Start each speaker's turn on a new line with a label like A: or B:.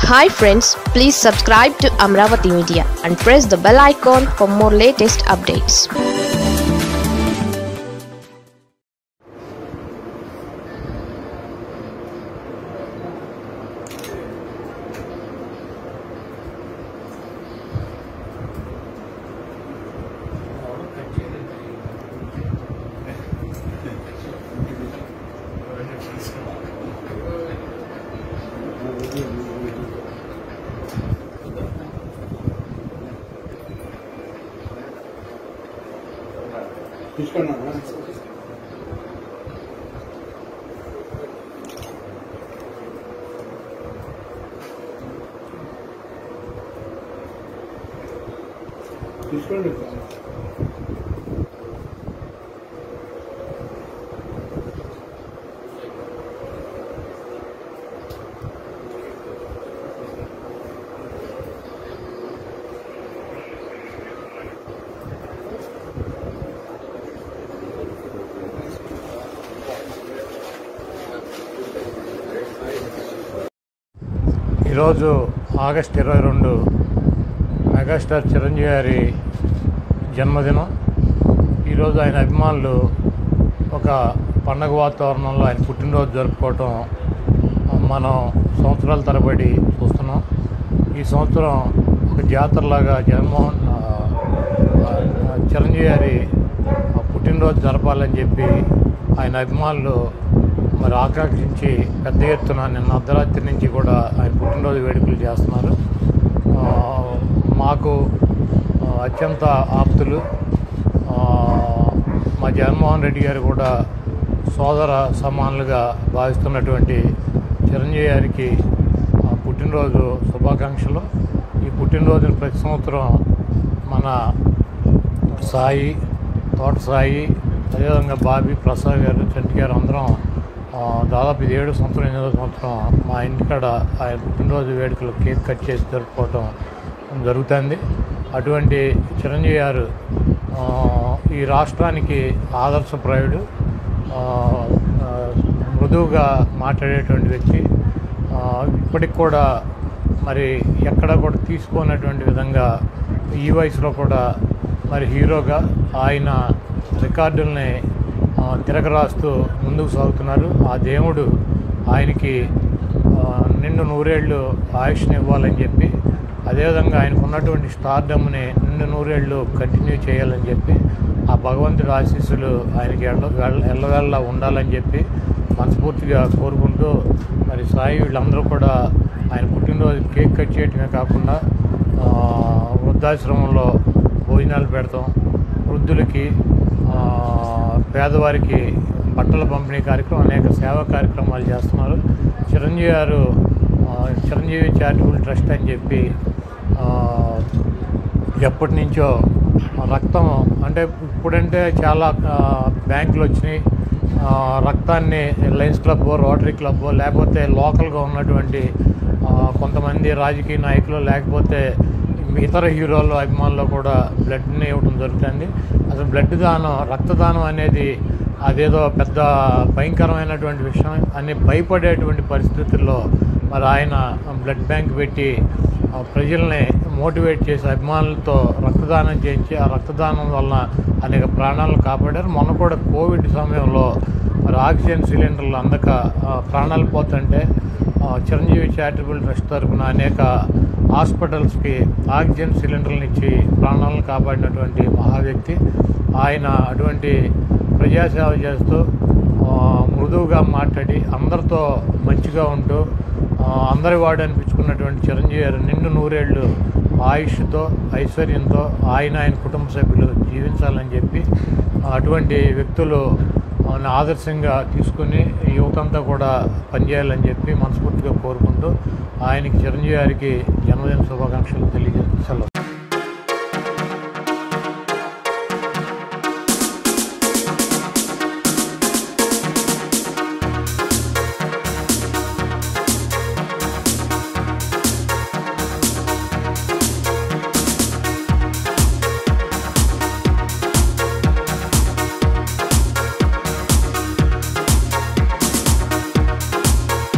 A: hi friends please subscribe to Amaravati media and press the bell icon for more latest updates
B: తీసుకున్నా తీసుకోండి
C: ఈరోజు August ఇరవై రెండు megastar Chiranjeevi గారి జన్మదినం ఈరోజు ఆయన అభిమానులు ఒక పండగ వాతావరణంలో ఆయన పుట్టినరోజు జరుపుకోవటం మనం సంవత్సరాల తరబడి చూస్తున్నాం ఈ సంవత్సరం ఒక జాతరలాగా జగన్మోహన్ ఆ, ఆ, చిరంజీవి గారి పుట్టినరోజు జరపాలని చెప్పి ఆయన అభిమానులు మరి ఆకాంక్షించి పెద్ద ఎత్తున నిన్న అర్ధరాత్రి నుంచి కూడా ఆయన పుట్టినరోజు వేడుకలు చేస్తున్నారు ఆ, మాకు ఆ, అత్యంత ఆప్తులు ఆ, మా జగన్మోహన్ రెడ్డి గారు కూడా సోదర సమానులుగా భావిస్తున్నటువంటి చిరంజీవి గారికి ఆ, పుట్టినరోజు శుభాకాంక్షలు ఈ పుట్టినరోజును ప్రతి సంవత్సరం మన సాయి తోట సాయి అదేవిధంగా బాబీ ప్రసాద్ గారు చంటి గారు అందరం ఆ, దాదాపు ఇది ఏడు సంవత్సరం ఎనిమిదో సంవత్సరం మా ఇంటికాడ ఆయన పుట్టినరోజు వేడుకలు కేక్ కట్ చేసి జరుపుకోవటం జరుగుతుంది అటువంటి చిరంజీవి గారు ఆ, ఈ రాష్ట్రానికి ఆదర్శప్రాయుడు ఆ, ఆ, మృదువుగా మాట్లాడేటువంటి వ్యక్తి ఆ, ఇప్పటికి కూడా మరి ఎక్కడ కూడా తీసుకోనటువంటి విధంగా ఈ వయసులో కూడా మరి హీరోగా ఆయన రికార్డుల్ని ఆ, తిరగరాస్తూ ముందుకు సాగుతున్నారు ఆ దేవుడు ఆయనకి ఆ, నిండు నూరేళ్ళు ఆయుష్ని ఇవ్వాలని చెప్పి అదేవిధంగా ఆయనకు ఉన్నటువంటి స్టార్డమ్ని నిండు నూరేళ్ళు కంటిన్యూ చేయాలని చెప్పి ఆ భగవంతుడి ఆశీస్సులు ఆయనకి ఎల్ల వెళ్ళ- ఎల్లవేళ్ళ ఉండాలని చెప్పి మనస్ఫూర్తిగా కోరుకుంటూ మరి సాయి వీళ్ళందరూ కూడా ఆయన పుట్టినరోజు కేక్ కట్ చేయటమే కాకుండా ఆ, వృద్ధాశ్రమంలో భోజనాలు పెడతాం వృద్ధులకి ఆ, పేదవారికి బట్టల పంపిణీ కార్యక్రమం అనేక సేవా కార్యక్రమాలు చేస్తున్నారు చిరంజీవి గారు ఆ, చిరంజీవి చారిటబుల్ ట్రస్ట్ అని చెప్పి ఆ, ఎప్పటి నుంచో రక్తం అంటే ఇప్పుడంటే చాలా ఆ, బ్యాంకులు వచ్చినాయి ఆ, రక్తాన్ని లయన్స్ క్లబ్ రోటరీ క్లబ్ లేకపోతే లోకల్గా ఉన్నటువంటి ఆ, కొంతమంది రాజకీయ నాయకులు లేకపోతే ఇతర హీరోలు అభిమానులు కూడా బ్లడ్ని ఇవ్వడం జరుగుతుంది అసలు బ్లడ్ దానం రక్తదానం అనేది అదేదో పెద్ద భయంకరమైనటువంటి విషయం అని భయపడేటువంటి పరిస్థితుల్లో మరి ఆయన బ్లడ్ బ్యాంక్ పెట్టి ఆ ప్రజల్ని మోటివేట్ చేసి అభిమానులతో రక్తదానం చేయించి ఆ రక్తదానం వలన అనేక ప్రాణాలను కాపాడారు మొన్న కూడా కోవిడ్ సమయంలో మరి ఆక్సిజన్ సిలిండర్లు అందక ఆ, ప్రాణాలు పోతుంటే ఆ, చిరంజీవి చారిటబుల్ ట్రస్ట్ తరఫున అనేక హాస్పిటల్స్కి ఆక్సిజన్ సిలిండర్లను ఇచ్చి ప్రాణాలను కాపాడినటువంటి మహా వ్యక్తి ఆయన అటువంటి ప్రజాసేవ చేస్తూ ఆ, మృదువుగా మాట్లాడి అందరితో మంచిగా ఉంటూ ఆ, అందరి వాడు అనిపించుకున్నటువంటి చిరంజీవి గారు నిండు నూరేళ్ళు ఆయుష్తో ఐశ్వర్యంతో ఆయన ఆయన కుటుంబ సభ్యులు జీవించాలని చెప్పి అటువంటి వ్యక్తులు ఆ, ఆదర్శంగా తీసుకుని యువతంతా కూడా పనిచేయాలని చెప్పి మనస్ఫూర్తిగా కోరుకుంటూ ఆయనకి చిరంజీవి గారికి జన్మదిన శుభాకాంక్షలు తెలియజేస్తూ సెలవు